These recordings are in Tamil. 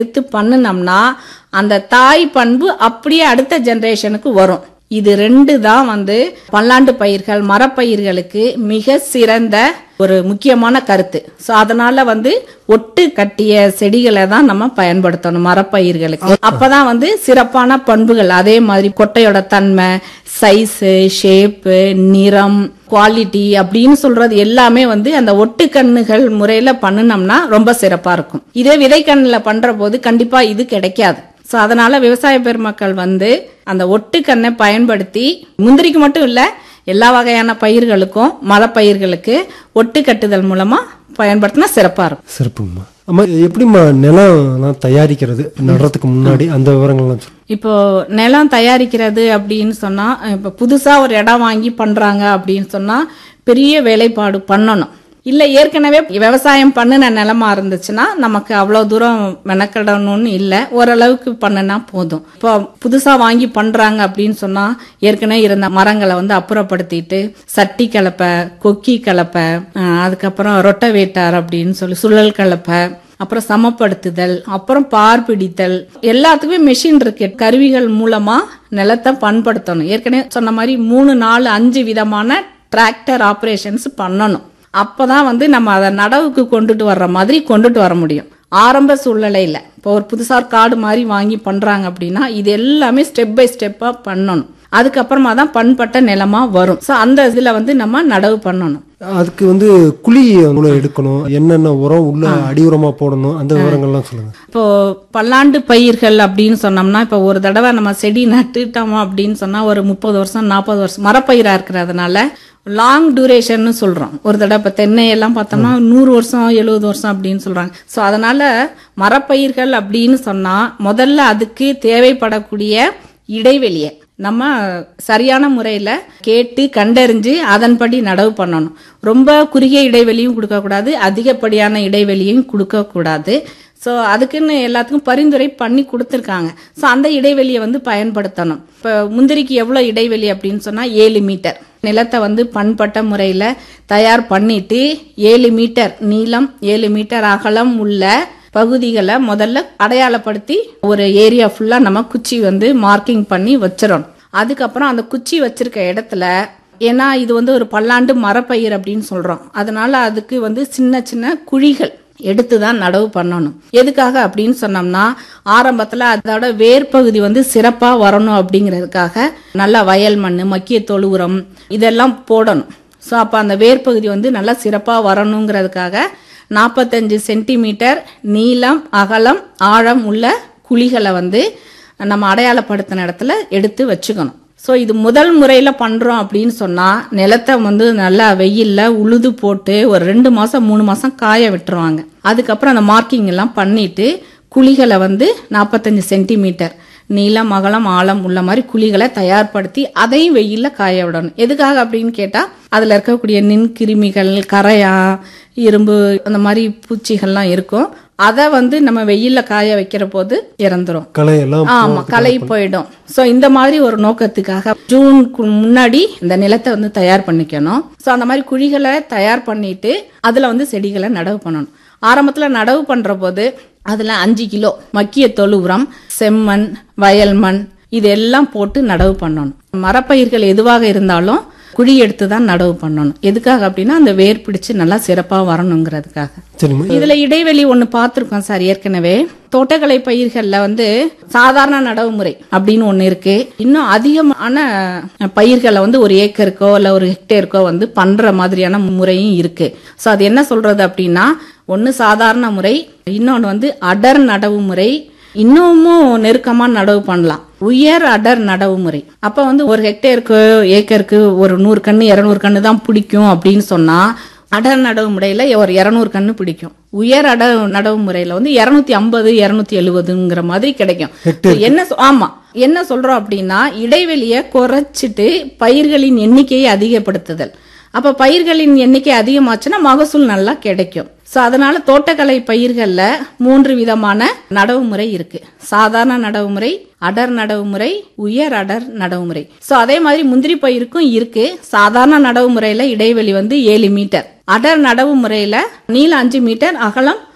எடுத்து பண்ணுனோம்னா அந்த தாய் பண்பு அப்படியே அடுத்த ஜெனரேஷனுக்கு வரும் இது ரெண்டு தான் வந்து பல்லாண்டு பயிர்கள் மரப்பயிர்களுக்கு மிக சிறந்த ஒரு முக்கியமான கருத்து ஸோ அதனால வந்து ஒட்டு கட்டிய செடிகளை தான் நம்ம பயன்படுத்தணும் மரப்பயிர்களுக்கு அப்பதான் வந்து சிறப்பான பண்புகள் அதே மாதிரி கொட்டையோட தன்மை சைஸு ஷேப்பு நிறம் குவாலிட்டி அப்படின்னு சொல்றது எல்லாமே வந்து அந்த ஒட்டுக்கண்ணுகள் முறையில பண்ணுனோம்னா ரொம்ப சிறப்பா இருக்கும் இதே விதைக்கண்ணுல பண்ற போது கண்டிப்பா இது கிடைக்காது ஸோ அதனால விவசாய பெருமக்கள் வந்து அந்த ஒட்டுக்கண்ணை பயன்படுத்தி முந்திரிக்கு மட்டும் இல்ல எல்லா வகையான பயிர்களுக்கும் மரப்பயிர்களுக்கு ஒட்டு கட்டுதல் மூலமா பயன்படுத்தினா சிறப்பா இருக்கும் சிறப்புங்கம்மா அம்மா எப்படிம்மா நிலம் தயாரிக்கிறது நடுறதுக்கு முன்னாடி அந்த விவரங்கள்லாம் சொல்லு இப்போ நிலம் தயாரிக்கிறது அப்படின்னு சொன்னா இப்போ புதுசா ஒரு இடம் வாங்கி பண்றாங்க அப்படின்னு சொன்னா பெரிய வேலைப்பாடு பண்ணணும் இல்ல ஏற்கனவே விவசாயம் பண்ணின நிலமா இருந்துச்சுன்னா நமக்கு அவ்வளவு தூரம் மெனக்கிடணும்னு இல்ல ஓரளவுக்கு பண்ணுனா போதும் இப்போ புதுசா வாங்கி பண்றாங்க அப்படின்னு சொன்னா ஏற்கனவே இருந்த மரங்களை வந்து அப்புறப்படுத்திட்டு சட்டி கலப்பை கொக்கி கலப்பை அஹ் அதுக்கப்புறம் ரொட்டவேட்டார் அப்படின்னு சொல்லி சுழல் கலப்பை அப்புறம் சமப்படுத்துதல் அப்புறம் பார் பிடித்தல் எல்லாத்துக்குமே மெஷின் இருக்கு கருவிகள் மூலமா நிலத்தை பண்படுத்தணும் ஏற்கனவே சொன்ன மாதிரி மூணு நாலு அஞ்சு விதமான டிராக்டர் ஆபரேஷன்ஸ் பண்ணணும் அப்பதான் வந்து நம்ம அதை நடவுக்கு கொண்டுட்டு வர்ற மாதிரி கொண்டுட்டு வர முடியும் ஆரம்ப சூழ்நிலையில இப்போ ஒரு புதுசா ஒரு காடு மாதிரி வாங்கி பண்றாங்க அப்படின்னா இது எல்லாமே ஸ்டெப் பை ஸ்டெப்பா பண்ணணும் அதுக்கப்புறமா தான் பண்பட்ட நிலமா வரும் ஸோ அந்த இதுல வந்து நம்ம நடவு பண்ணணும் அதுக்கு வந்து குழி மூலம் எடுக்கணும் என்னென்ன உரம் உள்ள அடி உரமா போடணும் அந்த விவரங்கள்லாம் சொல்லுங்க இப்போ பல்லாண்டு பயிர்கள் அப்படின்னு சொன்னோம்னா இப்போ ஒரு தடவை நம்ம செடி நட்டுட்டோம் அப்படின்னு சொன்னா ஒரு முப்பது வருஷம் நாற்பது வருஷம் மரப்பயிரா இருக்கிறதுனால லாங் டியூரேஷன் சொல்றோம் ஒரு தடவை இப்போ தென்னை எல்லாம் பார்த்தோம்னா நூறு வருஷம் எழுபது வருஷம் அப்படின்னு சொல்றாங்க ஸோ அதனால மரப்பயிர்கள் அப்படின்னு சொன்னா முதல்ல அதுக்கு தேவைப்படக்கூடிய இடைவெளியை நம்ம சரியான முறையில் கேட்டு கண்டறிஞ்சு அதன்படி நடவு பண்ணணும் ரொம்ப குறுகிய இடைவெளியும் கொடுக்கக்கூடாது அதிகப்படியான இடைவெளியும் கொடுக்கக்கூடாது ஸோ அதுக்குன்னு எல்லாத்துக்கும் பரிந்துரை பண்ணி கொடுத்துருக்காங்க ஸோ அந்த இடைவெளியை வந்து பயன்படுத்தணும் இப்போ முந்திரிக்கு எவ்வளோ இடைவெளி அப்படின்னு சொன்னால் ஏழு மீட்டர் நிலத்தை வந்து பண்பட்ட முறையில் தயார் பண்ணிட்டு ஏழு மீட்டர் நீளம் ஏழு மீட்டர் அகலம் உள்ள பகுதிகளை முதல்ல அடையாளப்படுத்தி ஒரு ஏரியா ஃபுல்லா நம்ம குச்சி வந்து மார்க்கிங் பண்ணி வச்சிடணும் அதுக்கப்புறம் அந்த குச்சி வச்சிருக்க இடத்துல ஏன்னா இது வந்து ஒரு பல்லாண்டு மரப்பயிர் அப்படின்னு சொல்றோம் அதனால அதுக்கு வந்து சின்ன சின்ன குழிகள் எடுத்து தான் நடவு பண்ணணும் எதுக்காக அப்படின்னு சொன்னோம்னா ஆரம்பத்தில் அதோட வேர்பகுதி வந்து சிறப்பாக வரணும் அப்படிங்கிறதுக்காக நல்லா வயல் மண் மக்கிய தொழு உரம் இதெல்லாம் போடணும் ஸோ அப்போ அந்த வேர்பகுதி வந்து நல்லா சிறப்பாக வரணுங்கிறதுக்காக நாற்பத்தஞ்சு சென்டிமீட்டர் நீளம் அகலம் ஆழம் உள்ள குழிகளை வந்து நம்ம அடையாளப்படுத்தின இடத்துல எடுத்து வச்சுக்கணும் ஸோ இது முதல் முறையில் பண்ணுறோம் அப்படின்னு சொன்னால் நிலத்தை வந்து நல்லா வெயிலில் உழுது போட்டு ஒரு ரெண்டு மாதம் மூணு மாதம் காய விட்டுருவாங்க அதுக்கப்புறம் அந்த மார்க்கிங் எல்லாம் பண்ணிட்டு குழிகளை வந்து நாற்பத்தஞ்சு சென்டிமீட்டர் நீளம் அகலம் ஆழம் உள்ள மாதிரி குழிகளை தயார்படுத்தி அதையும் வெயில்ல காய விடணும் எதுக்காக அப்படின்னு கேட்டா அதுல இருக்கக்கூடிய நின் கிருமிகள் கரையா இரும்பு அந்த மாதிரி பூச்சிகள்லாம் இருக்கும் அதை வந்து நம்ம வெயில்ல காய வைக்கிற போது இறந்துரும் களையெல்லாம் ஆமா களை போயிடும் சோ இந்த மாதிரி ஒரு நோக்கத்துக்காக ஜூனுக்கு முன்னாடி இந்த நிலத்தை வந்து தயார் பண்ணிக்கணும் சோ அந்த மாதிரி குழிகளை தயார் பண்ணிட்டு அதுல வந்து செடிகளை நடவு பண்ணணும் ஆரம்பத்துல நடவு பண்ற போது அதுல அஞ்சு கிலோ மக்கிய தொழு உரம் செம்மண் வயல் மண் இதெல்லாம் போட்டு நடவு பண்ணணும் மரப்பயிர்கள் எதுவாக இருந்தாலும் குழி எடுத்து தான் நடவு பண்ணணும் எதுக்காக அப்படின்னா அந்த வேர் பிடிச்சு நல்லா சிறப்பா வரணுங்கிறதுக்காக சரிம்மா இதுல இடைவெளி ஒண்ணு பார்த்திருக்கோம் சார் ஏற்கனவே தோட்டக்கலை பயிர்கள்ல வந்து சாதாரண நடவு முறை அப்படின்னு ஒண்ணு இருக்கு இன்னும் அதிகமான பயிர்களை வந்து ஒரு ஏக்கருக்கோ இல்ல ஒரு ஹெக்டேருக்கோ வந்து பண்ற மாதிரியான முறையும் இருக்கு சோ அது என்ன சொல்றது அப்படின்னா ஒண்ணு சாதாரண முறை இன்னொன்னு வந்து அடர் நடவு முறை இன்னமும் நெருக்கமா நடவு பண்ணலாம் உயர் அடர் நடவு முறை அப்ப வந்து ஒரு ஹெக்டேருக்கு ஏக்கருக்கு ஒரு நூறு கண்ணு இருநூறு கண்ணு தான் பிடிக்கும் அப்படின்னு சொன்னா அடர் நடவு முறையில ஒரு இருநூறு கண்ணு பிடிக்கும் உயர் அடர் நடவு முறையில வந்து இருநூத்தி ஐம்பது இருநூத்தி எழுபதுங்கிற மாதிரி கிடைக்கும் என்ன சொ- ஆமா என்ன சொல்றோம் அப்படின்னா இடைவெளியை குறைச்சிட்டு பயிர்களின் எண்ணிக்கையை அதிகப்படுத்துதல் அப்ப பயிர்களின் எண்ணிக்கை அதிகமாச்சுன்னா மகசூல் நல்லா கிடைக்கும் சோ அதனால தோட்டக்கலை பயிர்கள்ல மூன்று விதமான நடவு முறை இருக்கு சாதாரண நடவு முறை அடர் நடவு முறை உயர் அடர் நடவு முறை சோ அதே மாதிரி முந்திரி பயிருக்கும் இருக்கு சாதாரண நடவு முறையில இடைவெளி வந்து ஏழு மீட்டர் அடர் நடவு முறையில நீளம் அஞ்சு மீட்டர் அகலம்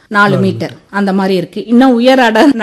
நாலு மீட்டர் அந்த மாதிரி இருக்கு இன்னும் உயர் அடர்